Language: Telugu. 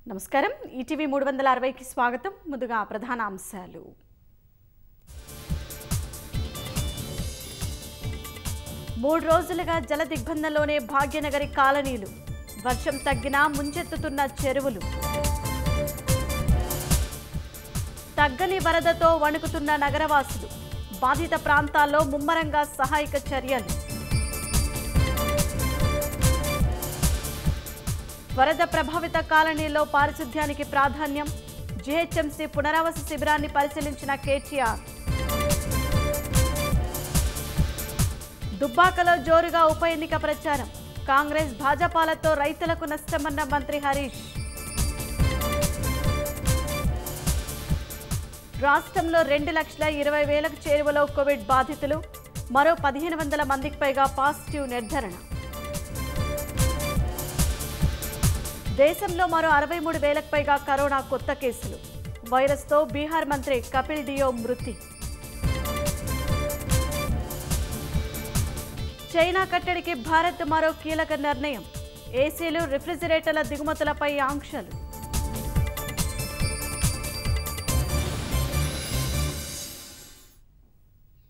నమస్కారం ఈటీవీ మూడు వందల అరవైకి స్వాగతం ముందుగా ప్రధాన అంశాలు మూడు రోజులుగా జల దిగ్బంధంలోనే భాగ్యనగరి కాలనీలు వర్షం తగ్గినా ముంచెత్తుతున్న చెరువులు తగ్గని వరదతో వణుకుతున్న నగరవాసులు బాధిత ప్రాంతాల్లో ముమ్మరంగా సహాయక చర్యలు వరద ప్రభావిత కాలనీలో పారిశుధ్యానికి ప్రాధాన్యం జీహెచ్ఎంసీ పునరావాస శిబిరాన్ని పరిశీలించిన కేటీఆర్ దుబ్బాకలో జోరుగా ఉప ఎన్నిక ప్రచారం కాంగ్రెస్ భాజపాలతో రైతులకు నష్టమన్న మంత్రి హరీష్ రాష్ట్రంలో రెండు లక్షల ఇరవై వేలకు చేరువలో కోవిడ్ బాధితులు మరో పదిహేను వందల మందికి పైగా పాజిటివ్ నిర్ధారణ దేశంలో మరో అరవై మూడు వేలకు పైగా కరోనా కొత్త కేసులు వైరస్తో బీహార్ మంత్రి కపిల్ డియో మృతి చైనా కట్టడికి భారత్ మరో కీలక నిర్ణయం ఏసీలు రిఫ్రిజిరేటర్ల దిగుమతులపై ఆంక్షలు